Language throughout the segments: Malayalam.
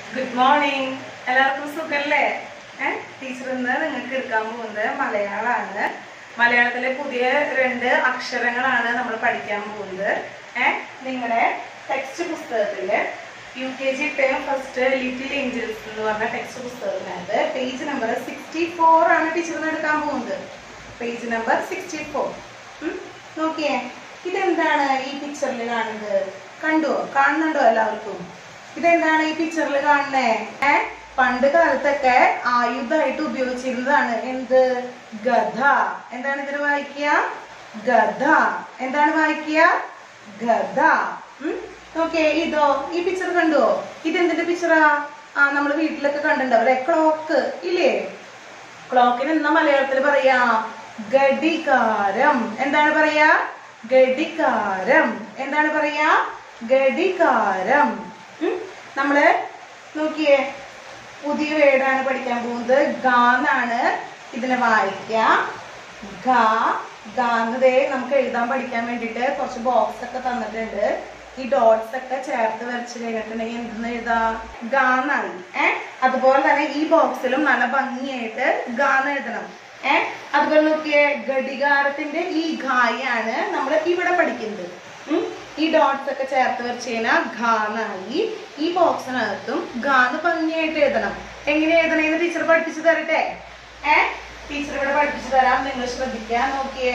ഗുഡ് മോർണിംഗ് എല്ലാവർക്കും സുഖല്ലേ ഏഹ് ടീച്ചർ ഇന്ന് നിങ്ങൾക്ക് എടുക്കാൻ പോകുന്നത് മലയാളമാണ് മലയാളത്തിലെ പുതിയ രണ്ട് അക്ഷരങ്ങളാണ് നമ്മൾ പഠിക്കാൻ പോകുന്നത് ഏഹ് നിങ്ങളുടെ ടെക്സ്റ്റ് പുസ്തകത്തില് U K G term first little angels എന്ന് പറഞ്ഞ ടെക്സ്റ്റ് പുസ്തകത്തിനകത്ത് പേജ് നമ്പർ സിക്സ്റ്റി ഫോർ ആണ് ടീച്ചർ ഇന്ന് എടുക്കാൻ പോകുന്നത് പേജ് നമ്പർ സിക്സ്റ്റി ഫോർ നോക്കിയേ ഇതെന്താണ് ഈ പിക്ചറിൽ കാണുന്നത് കണ്ടോ കാണുന്നുണ്ടോ എല്ലാവർക്കും ഇതെന്താണ് ഈ പിക്ചറിൽ കാണുന്നേ ഏ പണ്ട് കാലത്തൊക്കെ ആയുധമായിട്ട് ഉപയോഗിച്ചിരുന്നതാണ് എന്ത് ഗധ എന്താണ് ഇതിന് വായിക്കുക ഗധ എന്താണ് വായിക്കുക ഗധ ഉം? നോക്കിയേ ഇതോ ഈ പിക്ചർ കണ്ടോ ഇതെന്തിന്റെ പിക്ചറാ ആ നമ്മൾ വീട്ടിലൊക്കെ കണ്ടിട്ടുണ്ടാവില്ലേ ക്ലോക്ക് ഇല്ലേ ക്ലോക്കിന് എന്താ മലയാളത്തിൽ പറയാ ഘടികാരം എന്താണ് പറയാ ഘടികാരം എന്താണ് പറയാ ഘടികാരം ഉം? നമ്മള് നോക്കിയേ പുതിയ വേർഡാണ് പഠിക്കാൻ പോകുന്നത് ഗാന്നാണ് ഇതിനെ വായിക്ക ഗ ഗാന്നതേ നമുക്ക് എഴുതാൻ പഠിക്കാൻ വേണ്ടിയിട്ട് കുറച്ച് ബോക്സ് ഒക്കെ തന്നിട്ടുണ്ട് ഈ ഡോട്ട്സ് ഒക്കെ ചേർത്ത് വരച്ച് കഴിഞ്ഞിട്ടുണ്ടെങ്കിൽ എന്തെന്ന് എഴുതാ ഗാന്നായി ഏ അതുപോലെ തന്നെ ഈ ബോക്സിലും നല്ല ഭംഗിയായിട്ട് ഗാന്ന് എഴുതണം ഏ അതുപോലെ നോക്കിയേ ഘടികാരത്തിന്റെ ഈ ഘായാണ് നമ്മൾ ഇവിടെ പഠിക്കുന്നത് ഉം. ഈ ഡോട്ട്സ് ഒക്കെ ചേർത്ത് വെച്ച് കഴിഞ്ഞാൽ ഘാന്നായി ഈ ബോക്സിനകത്തും ഗാന്ന് ഭംഗിയായിട്ട് എഴുതണം എങ്ങനെ എഴുതണേന്ന് ടീച്ചർ പഠിപ്പിച്ചു തരട്ടെ ഏ ടീച്ചർ ഇവിടെ പഠിപ്പിച്ചു തരാം നിങ്ങൾ ശ്രദ്ധിക്കാൻ നോക്കിയേ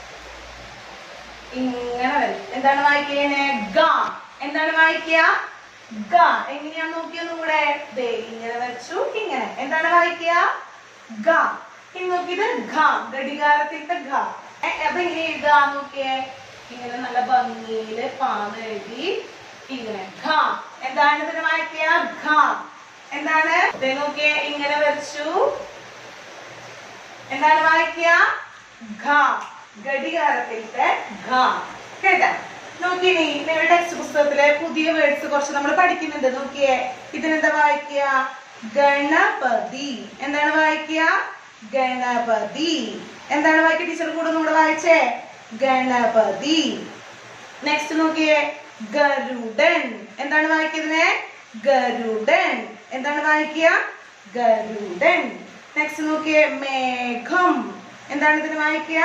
ഇങ്ങനെ വരും എന്താണ് വായിക്കണേ ഗ എന്താണ് വായിക്കുക ഗ എങ്ങനെയാ നോക്കിയൊന്നും കൂടെ ദേ ഇങ്ങനെ വെച്ചു ഇങ്ങനെ എന്താണ് വായിക്കുക ഗ ഇനി നോക്കിയത് ഘ ഘടികാരത്തിന്റെ ഘ ഏ, അതെങ്ങനെ എഴുതാ നോക്കിയേ ഇങ്ങനെ നല്ല ഭംഗിയില് പാന്ന് എഴുതി ഇങ്ങനെ ഘ എന്താണ് ഇതിന് വായിക്കുക ഘ എന്താണ് ദേ നോക്കിയേ ഇങ്ങനെ വെച്ചു എന്താണ് വായിക്കുക ഘ ഘടികാരത്തിലത്തെ ഘ കേട്ടാ നോക്കിയേ നീ നിങ്ങളുടെ ടെക്സ്റ്റ് പുസ്തകത്തിലെ പുതിയ വേർഡ്സ് കുറച്ച് നമ്മൾ പഠിക്കുന്നുണ്ട് നോക്കിയേ ഇതിനെന്താ വായിക്കുക ഗണപതി എന്താണ് വായിക്കുക ഗണപതി എന്താണ് വായിക്കുക ടീച്ചർ കൂടെ കൂടെ വായിച്ചേ ഗണപതി നെക്സ്റ്റ് നോക്കിയേ ഗരുഡൻ എന്താണ് വായിക്കുന്നതിനെ ഗരുഡൻ എന്താണ് വായിക്കുക ഗരുഡൻ നെക്സ്റ്റ് നോക്കിയേ മേഘം എന്താണ് ഇതിന് വായിക്കുക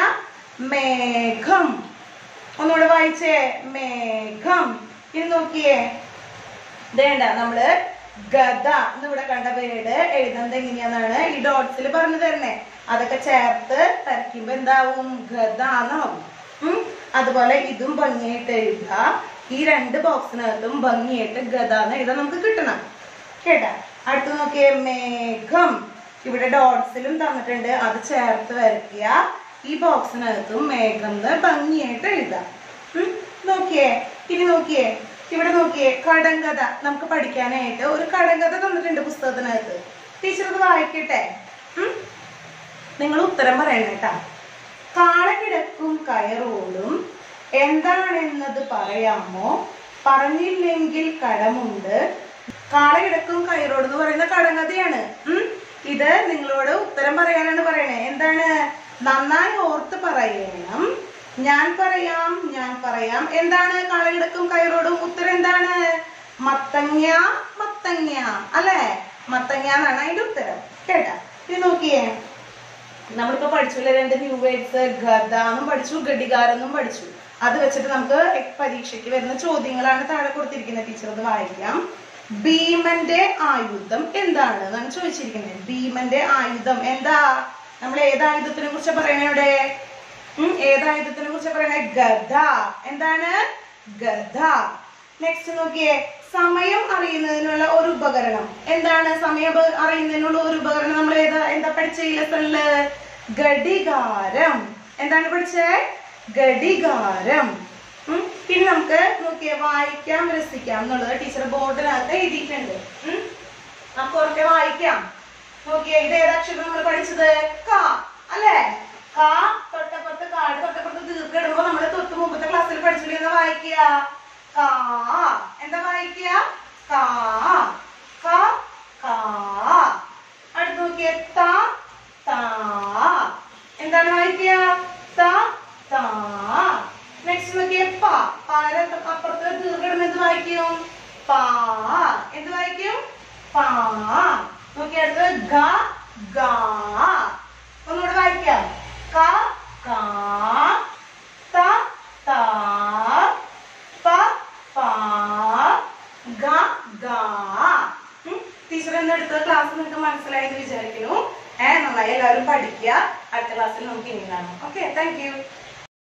മേഘം ഒന്നുകൂടെ വായിച്ചേ മേഘം ഇനി നോക്കിയേ വേണ്ട നമ്മള് ഗത എന്നിവിടെ കണ്ട വേർഡ് എഴുതുന്നത് എങ്ങനെയാന്നാണ് ഈ ഡോട്ട്സിൽ പറഞ്ഞു തരണേ അതൊക്കെ ചേർത്ത് വരയ്ക്കുമ്പോ എന്താവും ഗത എന്നാവും ഉം. അതുപോലെ ഇതും ഭംഗിയായിട്ട് എഴുതുക ഈ രണ്ട് ബോക്സിനകത്തും ഭംഗിയായിട്ട് ഗത എന്ന് എഴുതാൻ നമുക്ക് കിട്ടണം കേട്ടാ അടുത്ത് നോക്കിയേ മേഘം ഇവിടെ ഡോട്ട്സിലും തന്നിട്ടുണ്ട് അത് ചേർത്ത് വരയ്ക്കുക ഈ ബോക്സിനകത്തും മേഘം എന്ന് ഭംഗിയായിട്ട് എഴുതാം ഉം. നോക്കിയേ ഇനി നോക്കിയേ ഇവിടെ നോക്കിയേ കടങ്കഥ നമുക്ക് പഠിക്കാനായിട്ട് ഒരു കടങ്കഥ തന്നിട്ടുണ്ട് പുസ്തകത്തിനകത്ത് ടീച്ചർ ഇത് വായിക്കട്ടെ ഉം. നിങ്ങൾ ഉത്തരം പറയണം കേട്ടാ കാളകിടക്കും കയറോടും എന്താണെന്നത് പറയാമോ പറഞ്ഞില്ലെങ്കിൽ കടമുണ്ട് കാളകിടക്കും കയറോട് എന്ന് പറയുന്ന കടങ്കഥയാണ് ഉം. ഇത് നിങ്ങളോട് ഉത്തരം പറയാനാണ് പറയണേ എന്താണ് നന്നായി ഓർത്ത് പറയണം ഞാൻ പറയാം ഞാൻ പറയാം എന്താണ് കാളകിടക്കും കയറോടും ഉത്തരം എന്താണ് മത്തങ്ങ മത്തങ്ങ അല്ലേ മത്തങ്ങ എന്നാണ് അതിന്റെ ഉത്തരം കേട്ടാ ഇത് നോക്കിയേ നമ്മളിപ്പോ പഠിച്ചില്ല രണ്ട് ന്യൂ വേർഡ്സ് ഗത എന്നും പഠിച്ചു ഘടികാരം എന്നും പഠിച്ചു അത് വെച്ചിട്ട് നമുക്ക് പരീക്ഷയ്ക്ക് വരുന്ന ചോദ്യങ്ങളാണ് താഴെ കൊടുത്തിരിക്കുന്നത് ടീച്ചർ അത് വായിക്കാം ഭീമന്റെ ആയുധം എന്താണ് എന്നാണ് ചോദിച്ചിരിക്കുന്നത് ഭീമന്റെ ആയുധം എന്താ നമ്മൾ ഏത് ആയുധത്തിനെ കുറിച്ച് പറയണേ ഇവിടെ ഉം, ഏത് ആയുധത്തിനെ കുറിച്ച് പറയണേ ഗദ എന്താണ് ഗദ നെക്സ്റ്റ് നോക്കിയേ സമയം അറിയുന്നതിനുള്ള ഒരു ഉപകരണം എന്താണ് സമയം ഉപ- അറിയുന്നതിനുള്ള ഒരു ഉപകരണം നമ്മൾ ഏതാ എന്താ പഠിച്ച ഈ ലെസണില് ഘടികാരം എന്താണ് പഠിച്ചേ ഘടികാരം ഉം. പിന്നെ നമുക്ക് നോക്കിയേ വായിക്കാം രസിക്കാം എന്നുള്ളത് ടീച്ചർ ബോർഡിനകത്ത് എഴുതിയിട്ടുണ്ട് ഉം. നമുക്ക് ഉറക്കെ വായിക്കാം നോക്കിയേ ഇത് ഏതക്ഷരം നമ്മൾ പഠിച്ചത് ക അല്ലേ ക തൊട്ടപ്പുറത്ത് കാട് തൊട്ടപ്പുറത്ത് ദീർഘിടുമ്പോ നമ്മൾ തൊട്ട് മുമ്പത്തെ ക്ലാസ്സിൽ പഠിച്ചില്ല വായിക്കുക കാ എന്താ വായിക്കുക കാ ക കാ അടുത്ത് നോക്കിയേ ത താ എന്താണ് വായിക്കുക ത താ നെക്സ്റ്റ് നോക്കിയേ പ പാര അപ്പുറത്ത് ദീർഘിടുമ്പോ എന്ത് വായിക്കും പാ എന്ത് വായിക്കും പാ നോക്കി അടുത്തത് ഗ ഗാ ഒന്നുകൂടെ വായിക്കാം ക കാ ത താ പ പാ ഗ ഗാ ടീച്ചർ എന്ന് എടുത്ത ക്ലാസ് നിങ്ങൾക്ക് മനസ്സിലായി എന്ന് വിചാരിക്കുന്നു ഏഹ് നന്നായി എല്ലാവരും പഠിക്കുക അടുത്ത ക്ലാസ്സിൽ നമുക്ക് ഇനി കാണാം ഓക്കെ താങ്ക് യു